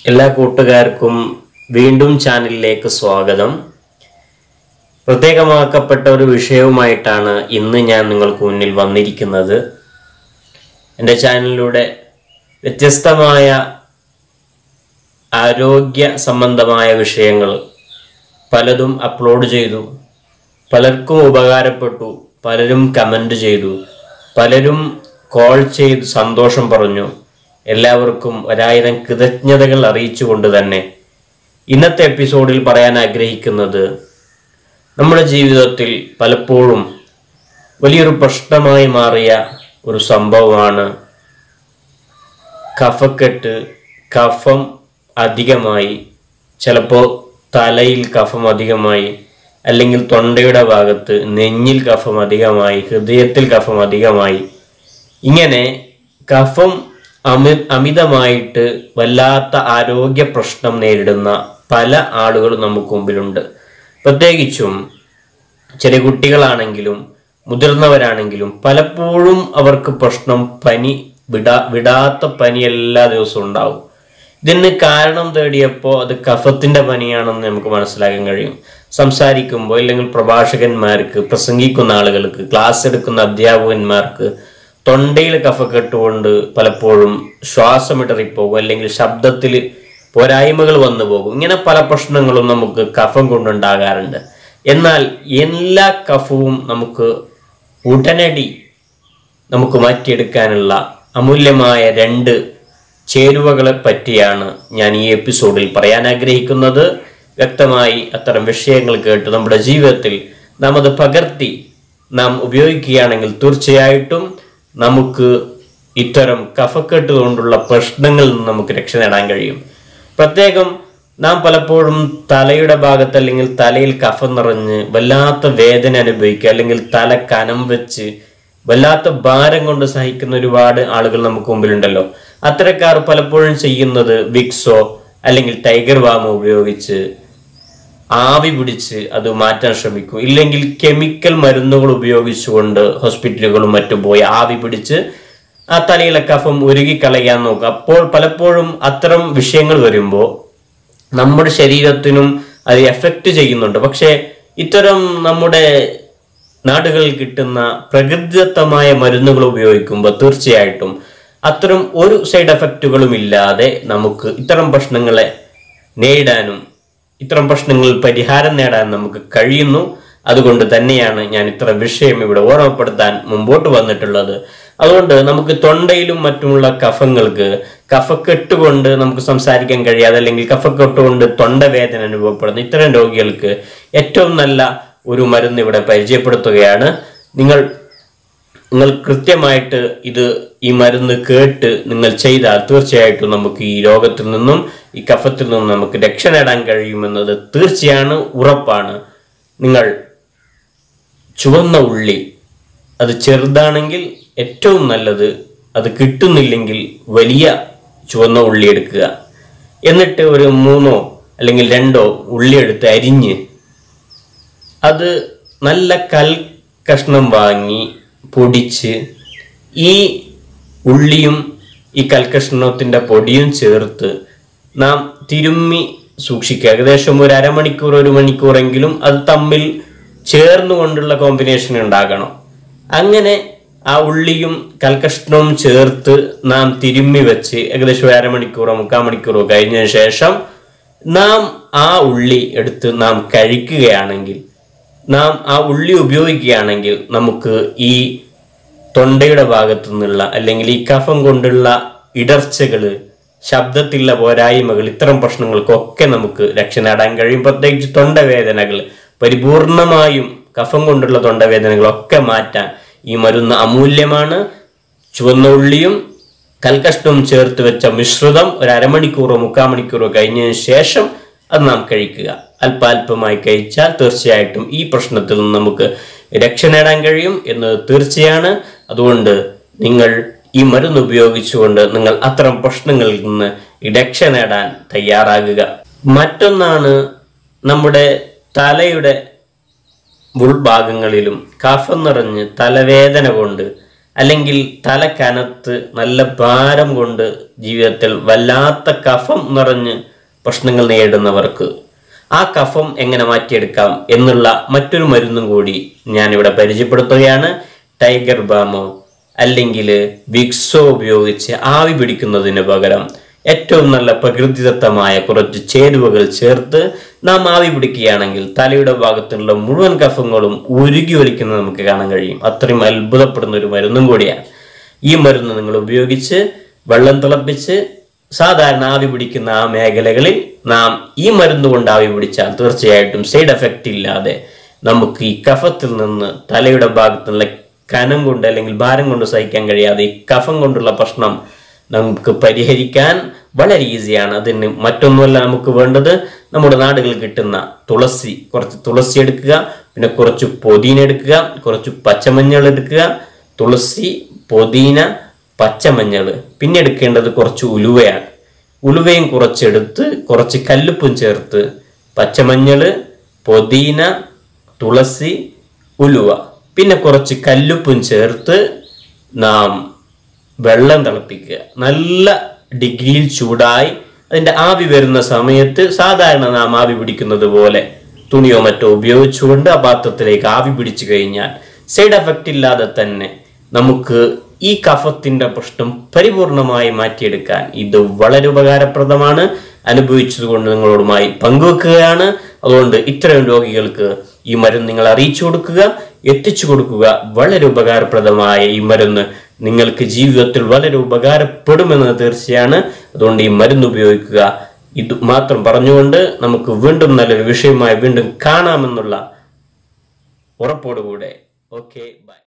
എല്ലാ കൂട്ടുകാർക്കും വീണ്ടും ചാനലിലേക്ക് സ്വാഗതം പ്രത്യേകമാക്കപ്പെട്ട ഒരു വിഷയവുമായിട്ടാണ് ഇന്ന് ഞാൻ നിങ്ങൾക്ക് മുന്നിൽ വന്നിരിക്കുന്നത് എൻ്റെ ചാനലിലൂടെ വ്യത്യസ്തമായ ആരോഗ്യ സംബന്ധമായ വിഷയങ്ങൾ പലതും അപ്ലോഡ് ചെയ്തു പലർക്കും ഉപകാരപ്പെട്ടു പലരും കമൻ്റ് ചെയ്തു പലരും കോൾ ചെയ്ത് സന്തോഷം പറഞ്ഞു എല്ലാവർക്കും ഒരായിരം കൃതജ്ഞതകൾ അറിയിച്ചുകൊണ്ട് തന്നെ ഇന്നത്തെ എപ്പിസോഡിൽ പറയാൻ ആഗ്രഹിക്കുന്നത് നമ്മുടെ ജീവിതത്തിൽ പലപ്പോഴും വലിയൊരു പ്രശ്നമായി മാറിയ ഒരു സംഭവമാണ് കഫക്കെട്ട് കഫം അധികമായി ചിലപ്പോൾ തലയിൽ കഫം അധികമായി അല്ലെങ്കിൽ തൊണ്ടയുടെ ഭാഗത്ത് നെഞ്ഞിൽ കഫം അധികമായി ഹൃദയത്തിൽ കഫം അധികമായി ഇങ്ങനെ കഫം അമി അമിതമായിട്ട് വല്ലാത്ത ആരോഗ്യ പ്രശ്നം നേരിടുന്ന പല ആളുകളും നമുക്ക് മുമ്പിലുണ്ട് പ്രത്യേകിച്ചും ചെറിയ കുട്ടികളാണെങ്കിലും മുതിർന്നവരാണെങ്കിലും പലപ്പോഴും അവർക്ക് പ്രശ്നം പനി വിടാ വിടാത്ത പനി എല്ലാ ദിവസവും ഉണ്ടാവും ഇതിന് കാരണം തേടിയപ്പോൾ അത് കഫത്തിന്റെ പനിയാണെന്ന് നമുക്ക് മനസ്സിലാക്കാൻ കഴിയും സംസാരിക്കുമ്പോൾ അല്ലെങ്കിൽ പ്രഭാഷകന്മാർക്ക് പ്രസംഗിക്കുന്ന ആളുകൾക്ക് ക്ലാസ് എടുക്കുന്ന അധ്യാപകന്മാർക്ക് തൊണ്ടയിൽ കഫക്കെട്ടുകൊണ്ട് പലപ്പോഴും ശ്വാസമിടറിപ്പോകും അല്ലെങ്കിൽ ശബ്ദത്തിൽ പോരായ്മകൾ വന്നു പോകും ഇങ്ങനെ പല പ്രശ്നങ്ങളും നമുക്ക് കഫം കൊണ്ടുണ്ടാകാറുണ്ട് എന്നാൽ എല്ലാ കഫവും നമുക്ക് ഉടനടി നമുക്ക് മാറ്റിയെടുക്കാനുള്ള അമൂല്യമായ രണ്ട് ചേരുവകളെ പറ്റിയാണ് ഞാൻ ഈ എപ്പിസോഡിൽ പറയാൻ ആഗ്രഹിക്കുന്നത് വ്യക്തമായി അത്തരം വിഷയങ്ങൾ കേട്ട് നമ്മുടെ ജീവിതത്തിൽ നാം അത് പകർത്തി നാം ഉപയോഗിക്കുകയാണെങ്കിൽ തീർച്ചയായിട്ടും നമുക്ക് ഇത്തരം കഫക്കെട്ട് കൊണ്ടുള്ള പ്രശ്നങ്ങളിൽ നിന്ന് നമുക്ക് രക്ഷ നേടാൻ കഴിയും പ്രത്യേകം നാം പലപ്പോഴും തലയുടെ ഭാഗത്ത് അല്ലെങ്കിൽ തലയിൽ കഫം നിറഞ്ഞ് വല്ലാത്ത വേദന അനുഭവിക്കുക അല്ലെങ്കിൽ തല കനം വെച്ച് വല്ലാത്ത ഭാരം കൊണ്ട് സഹിക്കുന്ന ഒരുപാട് ആളുകൾ നമുക്ക് മുമ്പിലുണ്ടല്ലോ അത്തരക്കാർ പലപ്പോഴും ചെയ്യുന്നത് വിക്സോ അല്ലെങ്കിൽ ടൈഗർ വാമോ ഉപയോഗിച്ച് ആവി പിടിച്ച് അത് മാറ്റാൻ ശ്രമിക്കും ഇല്ലെങ്കിൽ കെമിക്കൽ മരുന്നുകൾ ഉപയോഗിച്ചുകൊണ്ട് ഹോസ്പിറ്റലുകളും മറ്റും പോയി ആവി പിടിച്ച് ആ തലയിലെ കഫം ഉരുകി കളയാൻ നോക്കും അപ്പോൾ പലപ്പോഴും അത്തരം വിഷയങ്ങൾ വരുമ്പോൾ നമ്മുടെ ശരീരത്തിനും അത് എഫക്റ്റ് ചെയ്യുന്നുണ്ട് പക്ഷേ ഇത്തരം നമ്മുടെ നാടുകളിൽ കിട്ടുന്ന പ്രകൃതിദത്തമായ മരുന്നുകൾ ഉപയോഗിക്കുമ്പോൾ തീർച്ചയായിട്ടും അത്തരം ഒരു സൈഡ് എഫക്റ്റുകളും ഇല്ലാതെ നമുക്ക് ഇത്തരം പ്രശ്നങ്ങളെ നേരിടാനും ഇത്തരം പ്രശ്നങ്ങളിൽ പരിഹാരം നേടാൻ നമുക്ക് കഴിയുന്നു അതുകൊണ്ട് തന്നെയാണ് ഞാൻ ഇത്ര വിഷയം ഇവിടെ ഓർമ്മപ്പെടുത്താൻ മുമ്പോട്ട് വന്നിട്ടുള്ളത് അതുകൊണ്ട് നമുക്ക് തൊണ്ടയിലും മറ്റുമുള്ള കഫങ്ങൾക്ക് കഫക്കെട്ട് കൊണ്ട് നമുക്ക് സംസാരിക്കാൻ കഴിയാതെ അല്ലെങ്കിൽ കഫക്കെട്ട് കൊണ്ട് തൊണ്ടവേദന അനുഭവപ്പെടുന്ന ഇത്തരം രോഗികൾക്ക് ഏറ്റവും നല്ല ഒരു മരുന്ന് ഇവിടെ പരിചയപ്പെടുത്തുകയാണ് നിങ്ങൾ നിങ്ങൾ കൃത്യമായിട്ട് ഇത് ഈ മരുന്ന് കേട്ട് നിങ്ങൾ ചെയ്താൽ തീർച്ചയായിട്ടും നമുക്ക് ഈ രോഗത്തിൽ നിന്നും ഈ കഫത്തിൽ നിന്നും നമുക്ക് രക്ഷ നേടാൻ കഴിയുമെന്നത് തീർച്ചയാണ് ഉറപ്പാണ് നിങ്ങൾ ചുവന്ന ഉള്ളി അത് ചെറുതാണെങ്കിൽ ഏറ്റവും നല്ലത് അത് കിട്ടുന്നില്ലെങ്കിൽ വലിയ ചുവന്ന ഉള്ളി എടുക്കുക എന്നിട്ട് ഒരു മൂന്നോ അല്ലെങ്കിൽ രണ്ടോ ഉള്ളി എടുത്ത് അരിഞ്ഞ് അത് നല്ല കൽ കഷ്ണം വാങ്ങി പൊടിച്ച് ഈ ഉള്ളിയും ഈ കൽക്കഷ്ണത്തിൻ്റെ പൊടിയും ചേർത്ത് നാം തിരുമ്മി സൂക്ഷിക്കുക ഏകദേശം ഒരു അരമണിക്കൂർ ഒരു മണിക്കൂറെങ്കിലും അത് തമ്മിൽ ചേർന്നുകൊണ്ടുള്ള കോമ്പിനേഷൻ ഉണ്ടാകണം അങ്ങനെ ആ ഉള്ളിയും കൽക്കഷ്ണവും ചേർത്ത് നാം തിരുമ്മി വെച്ച് ഏകദേശം ഒരു അരമണിക്കൂറോ മുക്കാൽ മണിക്കൂറോ കഴിഞ്ഞതിന് ശേഷം നാം ആ ഉള്ളി എടുത്ത് നാം കഴിക്കുകയാണെങ്കിൽ നാം ആ ഉള്ളി ഉപയോഗിക്കുകയാണെങ്കിൽ നമുക്ക് ഈ തൊണ്ടയുടെ ഭാഗത്തു നിന്നുള്ള അല്ലെങ്കിൽ ഈ കഫം കൊണ്ടുള്ള ഇടർച്ചകള് ശബ്ദത്തിലുള്ള പോരായ്മകൾ ഇത്തരം പ്രശ്നങ്ങൾക്കൊക്കെ നമുക്ക് രക്ഷ നേടാൻ കഴിയും പ്രത്യേകിച്ച് തൊണ്ടവേദനകൾ പരിപൂർണമായും കഫം കൊണ്ടുള്ള തൊണ്ടവേദനകളൊക്കെ മാറ്റാൻ ഈ മരുന്ന് അമൂല്യമാണ് ചുവന്ന ഉള്ളിയും കൽക്കഷ്ടവും ചേർത്ത് വെച്ച മിശ്രിതം ഒരു അരമണിക്കൂറോ മുക്കാൽ മണിക്കൂറോ കഴിഞ്ഞതിന് ശേഷം അത് നാം കഴിക്കുക അല്പാൽപമായി കഴിച്ചാൽ തീർച്ചയായിട്ടും ഈ പ്രശ്നത്തിൽ നിന്ന് നമുക്ക് രക്ഷ നേടാൻ കഴിയും എന്ന് തീർച്ചയാണ് അതുകൊണ്ട് നിങ്ങൾ ഈ മരുന്ന് ഉപയോഗിച്ചുകൊണ്ട് നിങ്ങൾ അത്തരം പ്രശ്നങ്ങളിൽ നിന്ന് രക്ഷ നേടാൻ തയ്യാറാകുക മറ്റൊന്നാണ് നമ്മുടെ തലയുടെ ഉൾഭാഗങ്ങളിലും കഫം നിറഞ്ഞ് തലവേദന കൊണ്ട് അല്ലെങ്കിൽ തല കനത്ത് നല്ല ഭാരം കൊണ്ട് ജീവിതത്തിൽ വല്ലാത്ത കഫം നിറഞ്ഞ് പ്രശ്നങ്ങൾ നേരിടുന്നവർക്ക് ആ കഫം എങ്ങനെ മാറ്റിയെടുക്കാം എന്നുള്ള മറ്റൊരു മരുന്നും കൂടി ഞാനിവിടെ പരിചയപ്പെടുത്തുകയാണ് ടൈഗർ ബാമോ അല്ലെങ്കിൽ വിക്സോ ഉപയോഗിച്ച് ആവി പിടിക്കുന്നതിന് പകരം ഏറ്റവും നല്ല പ്രകൃതിദത്തമായ കുറച്ച് ചേരുവകൾ ചേർത്ത് നാം ആവി പിടിക്കുകയാണെങ്കിൽ തലയുടെ ഭാഗത്തുള്ള മുഴുവൻ കഫങ്ങളും ഉരുകി ഒലിക്കുന്നത് നമുക്ക് കാണാൻ കഴിയും അത്രയും അത്ഭുതപ്പെടുന്ന ഒരു മരുന്നും കൂടിയാണ് ഈ മരുന്ന് നിങ്ങൾ ഉപയോഗിച്ച് വെള്ളം തിളപ്പിച്ച് സാധാരണ ആവി പിടിക്കുന്ന ആ മേഖലകളിൽ നാം ഈ മരുന്ന് കൊണ്ട് ആവി പിടിച്ചാൽ തീർച്ചയായിട്ടും സൈഡ് എഫക്റ്റ് ഇല്ലാതെ നമുക്ക് ഈ കഫത്തിൽ നിന്ന് തലയുടെ ഭാഗത്തുള്ള കനം കൊണ്ട് അല്ലെങ്കിൽ ഭാരം കൊണ്ട് സഹിക്കാൻ കഴിയാതെ ഈ കഫം കൊണ്ടുള്ള പ്രശ്നം നമുക്ക് പരിഹരിക്കാൻ വളരെ ഈസിയാണ് അതിന് മറ്റൊന്നുമല്ല നമുക്ക് വേണ്ടത് നമ്മുടെ നാടുകളിൽ കിട്ടുന്ന തുളസി കുറച്ച് തുളസി എടുക്കുക പിന്നെ കുറച്ച് പൊതീന എടുക്കുക കുറച്ച് പച്ചമഞ്ഞൾ എടുക്കുക തുളസി പൊതീന പച്ചമഞ്ഞൾ പിന്നെ എടുക്കേണ്ടത് കുറച്ച് ഉലുവയാണ് ഉലുവയും കുറച്ചെടുത്ത് കുറച്ച് കല്ലുപ്പും ചേർത്ത് പച്ചമഞ്ഞള് പൊതീന തുളസി ഉലുവ പിന്നെ കുറച്ച് കല്ലുപ്പും ചേർത്ത് നാം വെള്ളം തിളപ്പിക്കുക നല്ല ഡിഗ്രിയിൽ ചൂടായി അതിൻ്റെ ആവി വരുന്ന സമയത്ത് സാധാരണ നാം ആവി പിടിക്കുന്നത് പോലെ തുണിയോ മറ്റോ ഉപയോഗിച്ചുകൊണ്ട് ആ പാത്രത്തിലേക്ക് ആവി പിടിച്ചു കഴിഞ്ഞാൽ സൈഡ് എഫക്റ്റ് ഇല്ലാതെ തന്നെ നമുക്ക് ഈ കഫത്തിന്റെ പ്രശ്നം പരിപൂർണമായി മാറ്റിയെടുക്കാൻ ഇത് വളരെ ഉപകാരപ്രദമാണ് അനുഭവിച്ചതുകൊണ്ട് നിങ്ങളോടുമായി പങ്കുവെക്കുകയാണ് അതുകൊണ്ട് ഇത്തരം രോഗികൾക്ക് ഈ മരുന്ന് നിങ്ങൾ അറിയിച്ചു കൊടുക്കുക എത്തിച്ചു കൊടുക്കുക വളരെ ഉപകാരപ്രദമായ ഈ മരുന്ന് നിങ്ങൾക്ക് ജീവിതത്തിൽ വളരെ ഉപകാരപ്പെടുമെന്ന് തീർച്ചയാണ് അതുകൊണ്ട് ഈ മരുന്ന് ഉപയോഗിക്കുക ഇത് മാത്രം പറഞ്ഞുകൊണ്ട് നമുക്ക് വീണ്ടും നല്ലൊരു വിഷയമായി വീണ്ടും കാണാമെന്നുള്ള ഉറപ്പോടുകൂടെ ഓക്കെ ബൈ